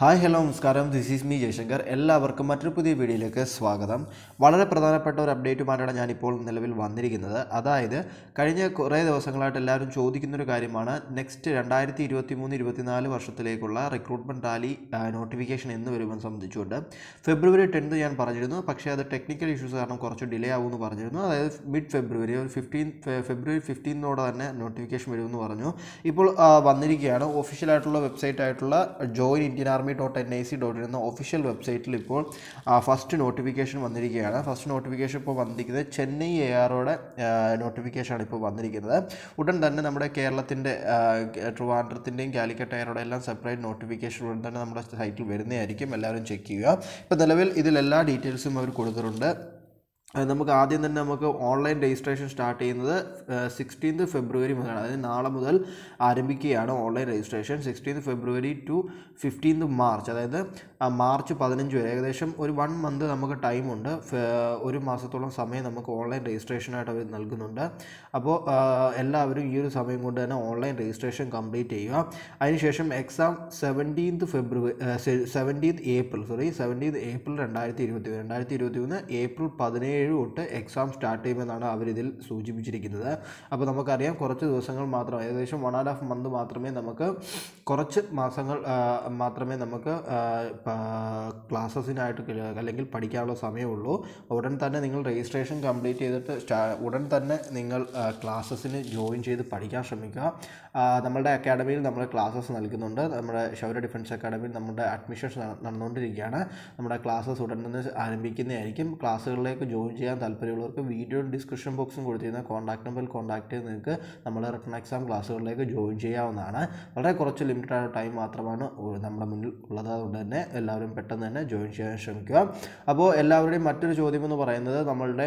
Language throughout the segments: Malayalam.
ഹായ് ഹലോ നമസ്കാരം ദിസ് ഈസ് മീ ജയശങ്കർ എല്ലാവർക്കും മറ്റൊരു പുതിയ വീഡിയോയിലേക്ക് സ്വാഗതം വളരെ പ്രധാനപ്പെട്ട ഒരു അപ്ഡേറ്റുമായിട്ടാണ് ഞാനിപ്പോൾ നിലവിൽ വന്നിരിക്കുന്നത് അതായത് കഴിഞ്ഞ കുറേ ദിവസങ്ങളായിട്ട് എല്ലാവരും ചോദിക്കുന്ന ഒരു കാര്യമാണ് നെക്സ്റ്റ് രണ്ടായിരത്തി ഇരുപത്തി മൂന്ന് ഇരുപത്തിനാല് വർഷത്തിലേക്കുള്ള റിക്രൂട്ട്മെൻറ്റ് റാലി നോട്ടിഫിക്കേഷൻ എന്ന് വരുമെന്ന് സംബന്ധിച്ചുകൊണ്ട് ഫെബ്രുവരി ടെൻത്ത് ഞാൻ പറഞ്ഞിരുന്നു പക്ഷേ അത് ടെക്നിക്കൽ ഇഷ്യൂസ് കാരണം കുറച്ച് ഡിലേ ആകുമെന്ന് പറഞ്ഞിരുന്നു അതായത് മിഡ് ഫെബ്രുവരി ഒരു ഫിഫ്റ്റീൻ ഫെബ്രുവരി ഫിഫ്റ്റീനോടെ തന്നെ നോട്ടിഫിക്കേഷൻ വരുമെന്ന് പറഞ്ഞു ഇപ്പോൾ ആ, വന്നിരിക്കുകയാണ് ഒഫീഷ്യലായിട്ടുള്ള വെബ്സൈറ്റ് ആയിട്ടുള്ള join Indian army dot N I C dot എന്ന ഒഫീഷ്യൽ വെബ്സൈറ്റിൽ ഇപ്പോൾ ഫസ്റ്റ് നോട്ടിഫിക്കേഷൻ വന്നിരിക്കുകയാണ് ഫസ്റ്റ് നോട്ടിഫിക്കേഷൻ ഇപ്പോൾ വന്നിരിക്കുന്നത് ചെന്നൈ എ ആറോടെ നോട്ടിഫിക്കേഷനാണ് ഇപ്പോൾ വന്നിരിക്കുന്നത് ഉടൻ തന്നെ നമ്മുടെ കേരളത്തിൻ്റെ ട്രിവാൻഡ്രത്തിൻ്റെയും കാലിക്കറ്റ് എയറോടെ എല്ലാം സെപ്പറേറ്റ് നോട്ടിഫിക്കേഷൻ ഉടൻ തന്നെ നമ്മുടെ സൈറ്റിൽ വരുന്നതായിരിക്കും എല്ലാവരും ചെക്ക് ചെയ്യുക ഇപ്പോൾ നിലവിൽ ഇതിൽ എല്ലാ ഡീറ്റെയിൽസും അവർ കൊടുത്തിട്ടുണ്ട് അത് നമുക്ക് ആദ്യം തന്നെ നമുക്ക് ഓൺലൈൻ രജിസ്ട്രേഷൻ സ്റ്റാർട്ട് ചെയ്യുന്നത് സിക്സ്റ്റീൻത് ഫെബ്രുവരി മുതലാണ് അതായത് നാളെ മുതൽ ആരംഭിക്കുകയാണ് online registration sixteenth February to fifteenth March അതായത് ആ മാർച്ച് പതിനഞ്ച് വരെ ഏകദേശം ഒരു വൺ മന്ത് നമുക്ക് ടൈമുണ്ട് ഒരു മാസത്തോളം സമയം നമുക്ക് ഓൺലൈൻ രജിസ്ട്രേഷനായിട്ട് അവർ നൽകുന്നുണ്ട് അപ്പോൾ ആ, എല്ലാവരും ഈ ഒരു സമയം കൊണ്ട് തന്നെ ഓൺലൈൻ രജിസ്ട്രേഷൻ കംപ്ലീറ്റ് ചെയ്യുക അതിനുശേഷം exam seventeenth February seventeenth April sorry seventeenth April രണ്ടായിരത്തി ഇരുപത്തി രണ്ടായിരത്തി ഇരുപത്തി മൂന്ന് ഏപ്രിൽ പതിനേഴ് തൊട്ട് എക്സാം സ്റ്റാർട്ട് ചെയ്യുമെന്നാണ് അവരിതിൽ സൂചിപ്പിച്ചിരിക്കുന്നത് അപ്പോൾ നമുക്കറിയാം കുറച്ച് ദിവസങ്ങൾ മാത്രം ഏകദേശം വൺ ആൻഡ് ഹാഫ് മന്ത് മാത്രമേ നമുക്ക് കുറച്ച് മാസങ്ങൾ ആ, മാത്രമേ നമുക്ക് ക്ലാസ്സസിനായിട്ട് അല്ലെങ്കിൽ പഠിക്കാനുള്ള സമയമുള്ളൂ ഉടൻ തന്നെ നിങ്ങൾ രജിസ്ട്രേഷൻ കംപ്ലീറ്റ് ചെയ്തിട്ട് സ്റ്റാ- ഉടൻ തന്നെ നിങ്ങൾ ക്ലാസ്സസിന് ജോയിൻ ചെയ്ത് പഠിക്കാൻ ശ്രമിക്കുക ആ, നമ്മളുടെ അക്കാഡമിയിൽ നമ്മൾ ക്ലാസ്സസ് നൽകുന്നുണ്ട് നമ്മുടെ ശൗര്യ ഡിഫൻസ് അക്കാഡമിയിൽ നമ്മുടെ അഡ്മിഷൻസ് നടന്നുകൊണ്ടിരിക്കുകയാണ് നമ്മുടെ ക്ലാസ്സസ് ഉടൻ തന്നെ ആരംഭിക്കുന്നതായിരിക്കും ക്ലാസ്സുകളിലേക്ക് ജോയിൻ ചെയ്യാൻ താല്പര്യമുള്ളവർക്ക് വീഡിയോ ഡിസ്ക്രിപ്ഷൻ ബോക്സും കൊടുത്തിരുന്ന കോൺടാക്ട് നമ്പറിൽ കോൺടാക്ട് ചെയ്ത് നിങ്ങൾക്ക് നമ്മുടെ റിട്ടേൺ എക്സാം ക്ലാസ്സുകളിലേക്ക് ജോയിൻ ചെയ്യാവുന്നതാണ് വളരെ കുറച്ച് ലിമിറ്റഡ് ആയ ടൈം മാത്രമാണ് ഉ- നമ്മുടെ മുന്നിൽ ഉള്ളത് അതുകൊണ്ട് തന്നെ എല്ലാവരും പെട്ടെന്ന് തന്നെ ജോയിൻ ചെയ്യാൻ ശ്രമിക്കുക അപ്പോൾ എല്ലാവരുടെയും മറ്റൊരു ചോദ്യം എന്ന് പറയുന്നത് നമ്മളുടെ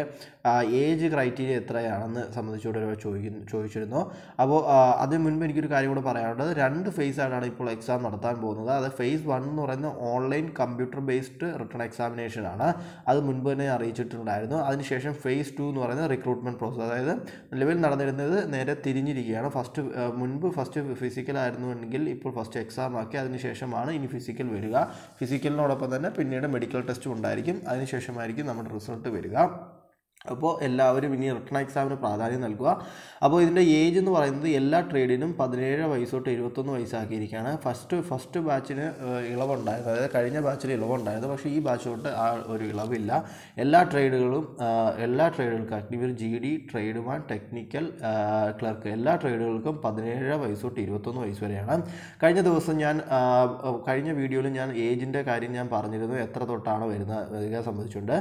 ഏജ് ക്രൈറ്റീരിയ എത്രയാണെന്ന് സംബന്ധിച്ചുകൊണ്ട് ഒരു ചോദിക്കുന്നു ചോദിച്ചിരുന്നു അപ്പോൾ ആ, അതിന് മുൻപ് എനിക്കൊരു കാര്യം കൂടെ പറയാനുള്ളത് രണ്ട് ഫേസ് ആയിട്ടാണ് ഇപ്പോൾ എക്സാം നടത്താൻ പോകുന്നത് അത് ഫേസ് വൺ എന്ന് പറയുന്ന online computer based written examination ആണ് അത് മുൻപ് തന്നെ അറിയിച്ചിട്ടുണ്ടായിരുന്നു അതിനുശേഷം ഫേസ് ടു എന്ന് പറയുന്നത് റിക്രൂട്ട്മെൻറ്റ് പ്രോസസ്സ് അതായത് നിലവിൽ നടന്നിരുന്നത് നേരെ തിരിഞ്ഞിരിക്കുകയാണ് ഫസ്റ്റ് മുൻപ് ഫസ്റ്റ് ഫിസിക്കൽ ആയിരുന്നുവെങ്കിൽ ഇപ്പോൾ ഫസ്റ്റ് എക്സാം ആക്കി അതിനുശേഷമാണ് ഇനി ഫിസിക്കൽ വരിക ഫിസിക്കലിനോടൊപ്പം തന്നെ പിന്നീട് മെഡിക്കൽ ടെസ്റ്റും ഉണ്ടായിരിക്കും അതിനുശേഷമായിരിക്കും നമ്മുടെ റിസൾട്ട് വരിക അപ്പോൾ എല്ലാവരും ഇനി റിട്ടേൺ എക്സാമിന് പ്രാധാന്യം നൽകുക അപ്പോൾ ഇതിൻ്റെ ഏജ് എന്ന് പറയുന്നത് എല്ലാ ട്രേഡിനും പതിനേഴ് വയസ്സ് തൊട്ട് ഇരുപത്തൊന്ന് വയസ്സാക്കിയിരിക്കുകയാണ് ഫസ്റ്റ് ഫസ്റ്റ് ബാച്ചിന് ഇളവുണ്ടായിരുന്നു അതായത് കഴിഞ്ഞ ബാച്ചിൽ ഇളവുണ്ടായിരുന്നു പക്ഷേ ഈ ബാച്ച് തൊട്ട് ആ ഒരു ഇളവില്ല എല്ലാ ട്രേഡുകളും ആ, എല്ലാ ട്രേഡുകൾക്കും Agniveer G D tradesman technical clerk എല്ലാ ട്രേഡുകൾക്കും പതിനേഴ് വയസ്സ് തൊട്ട് ഇരുപത്തൊന്ന് വയസ്സ് വരെയാണ് കഴിഞ്ഞ ദിവസം ഞാൻ ആ, കഴിഞ്ഞ വീഡിയോയിൽ ഞാൻ ഏജിൻ്റെ കാര്യം ഞാൻ പറഞ്ഞിരുന്നു എത്ര തൊട്ടാണ് വരുന്നത് വരിക സംബന്ധിച്ചുകൊണ്ട്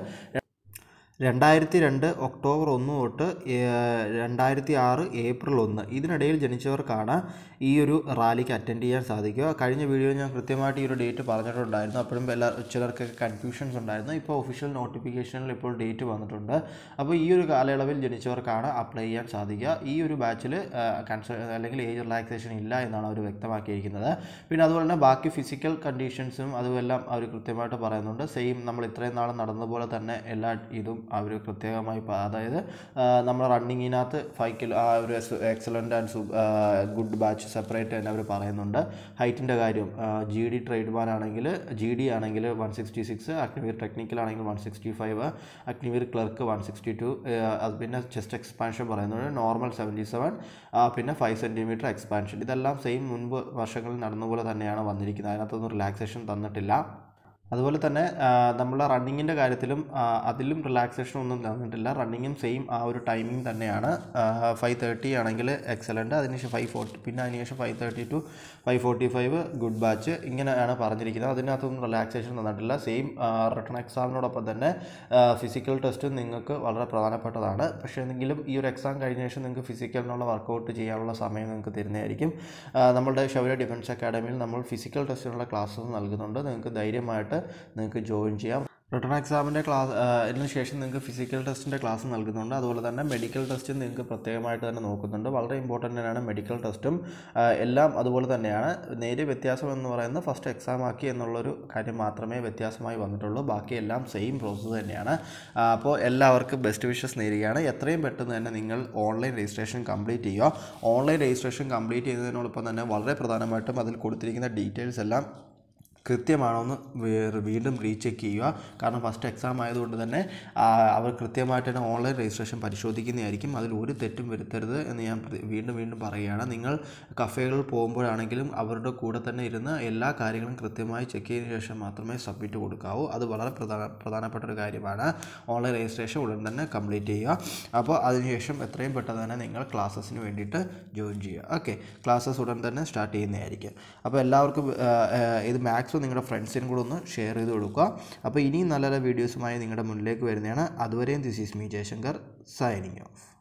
രണ്ടായിരത്തി രണ്ട് ഒക്ടോബർ ഒന്ന് തൊട്ട് ഏഹ്, രണ്ടായിരത്തി ആറ് ഏപ്രിൽ ഒന്ന് ഇതിനിടയിൽ ജനിച്ചവർക്കാണ് ഈ ഒരു റാലിക്ക് അറ്റൻഡ് ചെയ്യാൻ സാധിക്കുക കഴിഞ്ഞ വീഡിയോ ഞാൻ കൃത്യമായിട്ട് ഈ ഒരു ഡേറ്റ് പറഞ്ഞിട്ടുണ്ടായിരുന്നു അപ്പോഴും എല്ലാ ചിലർക്കൊക്കെ കൺഫ്യൂഷൻസ് ഉണ്ടായിരുന്നു ഇപ്പോൾ ഒഫീഷ്യൽ നോട്ടിഫിക്കേഷനിൽ ഇപ്പോൾ ഡേറ്റ് വന്നിട്ടുണ്ട് അപ്പോൾ ഈ ഒരു കാലയളവിൽ ജനിച്ചവർക്കാണ് അപ്ലൈ ചെയ്യാൻ സാധിക്കുക ഈ ഒരു ബാച്ചിൽ കൺസ അല്ലെങ്കിൽ ഏജ് റിലാക്സേഷൻ ഇല്ല എന്നാണ് അവർ വ്യക്തമാക്കിയിരിക്കുന്നത് പിന്നെ അതുപോലെ തന്നെ ബാക്കി ഫിസിക്കൽ കണ്ടീഷൻസും അതുമെല്ലാം അവർ കൃത്യമായിട്ട് പറയുന്നുണ്ട് സെയിം നമ്മൾ ഇത്രയും നാൾ നടന്നതുപോലെ തന്നെ എല്ലാ ഇതും അവർ പ്രത്യേകമായി പ- അതായത് നമ്മൾ റണ്ണിങ്ങിനകത്ത് ഫൈവ് കിലോ ആ ഒരു excellent and good batch separate തന്നെ അവർ പറയുന്നുണ്ട് ഹൈറ്റിൻ്റെ കാര്യം ജി ഡി ട്രേഡ്മാൻ ആണെങ്കിൽ ജി ഡി ആണെങ്കിൽ one sixty six Agniveer technical ആണെങ്കിൽ one sixty five Agniveer clerk one sixty two അത് പിന്നെ ചെസ്റ്റ് എക്സ്പാൻഷൻ പറയുന്നുണ്ട് നോർമൽ സെവൻറ്റി സെവൻ പിന്നെ ഫൈവ് സെൻറ്റിമീറ്റർ എക്സ്പാൻഷൻ ഇതെല്ലാം സെയിം മുൻപ് വർഷങ്ങളിൽ നടന്ന പോലെ തന്നെയാണ് വന്നിരിക്കുന്നത് അതിനകത്തൊന്നും റിലാക്സേഷൻ തന്നിട്ടില്ല അതുപോലെ തന്നെ നമ്മളെ റണ്ണിങ്ങിൻ്റെ കാര്യത്തിലും ആ, അതിലും റിലാക്സേഷൻ ഒന്നും തന്നിട്ടില്ല റണ്ണിങ്ങും സെയിം ആ ഒരു ടൈമിംഗ് തന്നെയാണ് ഫൈവ് തേർട്ടി ആണെങ്കിൽ എക്സലൻ്റ് അതിനുശേഷം ഫൈവ് ഫോർട്ടി പിന്നെ അതിനുശേഷം five thirty to five forty five good batch ഇങ്ങനെയാണ് പറഞ്ഞിരിക്കുന്നത് അതിനകത്തൊന്നും റിലാക്സേഷൻ തന്നിട്ടില്ല സെയിം റിട്ടേൺ എക്സാമിനോടൊപ്പം തന്നെ ഫിസിക്കൽ ടെസ്റ്റ് നിങ്ങൾക്ക് വളരെ പ്രധാനപ്പെട്ടതാണ് പക്ഷേ എങ്കിലും ഈ ഒരു എക്സാം കഴിഞ്ഞ ശേഷം നിങ്ങൾക്ക് ഫിസിക്കലിനുള്ള വർക്കൗട്ട് ചെയ്യാനുള്ള സമയം നിങ്ങൾക്ക് തരുന്നതായിരിക്കും ആ, നമ്മളുടെ ശൗര്യ ഡിഫൻസ് അക്കാഡമിയിൽ നമ്മൾ ഫിസിക്കൽ ടെസ്റ്റിനുള്ള ക്ലാസ്സസ് നൽകുന്നുണ്ട് നിങ്ങൾക്ക് ധൈര്യമായിട്ട് നിങ്ങൾക്ക് ജോയിൻ ചെയ്യാം റിട്ടേൺ എക്സാമിൻ്റെ ക്ലാസ് ഇതിന് ശേഷം നിങ്ങൾക്ക് ഫിസിക്കൽ ടെസ്റ്റിൻ്റെ ക്ലാസ് നൽകുന്നുണ്ട് അതുപോലെ തന്നെ മെഡിക്കൽ ടെസ്റ്റും നിങ്ങൾക്ക് പ്രത്യേകമായിട്ട് തന്നെ നോക്കുന്നുണ്ട് വളരെ ഇമ്പോർട്ടൻ്റ് തന്നെയാണ് മെഡിക്കൽ ടെസ്റ്റും ആ, എല്ലാം അതുപോലെ തന്നെയാണ് നേരിയ വ്യത്യാസം എന്ന് പറയുന്നത് ഫസ്റ്റ് എക്സാം ആക്കി എന്നുള്ളൊരു കാര്യം മാത്രമേ വ്യത്യാസമായി വന്നിട്ടുള്ളൂ ബാക്കിയെല്ലാം സെയിം പ്രോസസ്സ് തന്നെയാണ് ആ, അപ്പോൾ എല്ലാവർക്കും ബെസ്റ്റ് വിഷസ് നേരുകയാണ് എത്രയും പെട്ടെന്ന് തന്നെ നിങ്ങൾ ഓൺലൈൻ രജിസ്ട്രേഷൻ കംപ്ലീറ്റ് ചെയ്യുക ഓൺലൈൻ രജിസ്ട്രേഷൻ കംപ്ലീറ്റ് ചെയ്യുന്നതിനോടൊപ്പം തന്നെ വളരെ പ്രധാനമായിട്ടും അതിൽ കൊടുത്തിരിക്കുന്ന ഡീറ്റെയിൽസ് എല്ലാം കൃത്യമാണോ എന്ന് വേ- വീണ്ടും റീചെക്ക് ചെയ്യുക കാരണം ഫസ്റ്റ് എക്സാം ആയതുകൊണ്ട് തന്നെ ആ, അവർ കൃത്യമായിട്ട് തന്നെ ഓൺലൈൻ രജിസ്ട്രേഷൻ പരിശോധിക്കുന്നതായിരിക്കും അതിൽ ഒരു തെറ്റും വരുത്തരുത് എന്ന് ഞാൻ പ്ര- വീണ്ടും വീണ്ടും പറയുകയാണ് നിങ്ങൾ കഫേകളിൽ പോകുമ്പോഴാണെങ്കിലും അവരുടെ കൂടെ തന്നെ ഇരുന്ന് എല്ലാ കാര്യങ്ങളും കൃത്യമായി ചെക്ക് ചെയ്തതിനു ശേഷം മാത്രമേ സബ്മിറ്റ് കൊടുക്കാവൂ അത് വളരെ പ്രധാന പ്രധാനപ്പെട്ട ഒരു കാര്യമാണ് ഓൺലൈൻ രജിസ്ട്രേഷൻ ഉടൻ തന്നെ കംപ്ലീറ്റ് ചെയ്യുക അപ്പോൾ അതിനുശേഷം എത്രയും പെട്ടെന്ന് തന്നെ നിങ്ങൾ ക്ലാസ്സസിന് വേണ്ടിയിട്ട് ജോയിൻ ചെയ്യുക ഓക്കെ ക്ലാസ്സസ് ഉടൻ തന്നെ സ്റ്റാർട്ട് ചെയ്യുന്നതായിരിക്കും അപ്പോൾ എല്ലാവർക്കും ആ, ആ, ഇത് മാക്സിമം നിങ്ങളുടെ ഫ്രണ്ട്സിനും കൂടെ ഒന്ന് ഷെയർ ചെയ്ത് കൊടുക്കുക അപ്പോൾ ഇനിയും നല്ല നല്ല വീഡിയോസുമായി നിങ്ങളുടെ മുന്നിലേക്ക് വരുന്നതാണ് അതുവരെയും this is me Jayashankar signing of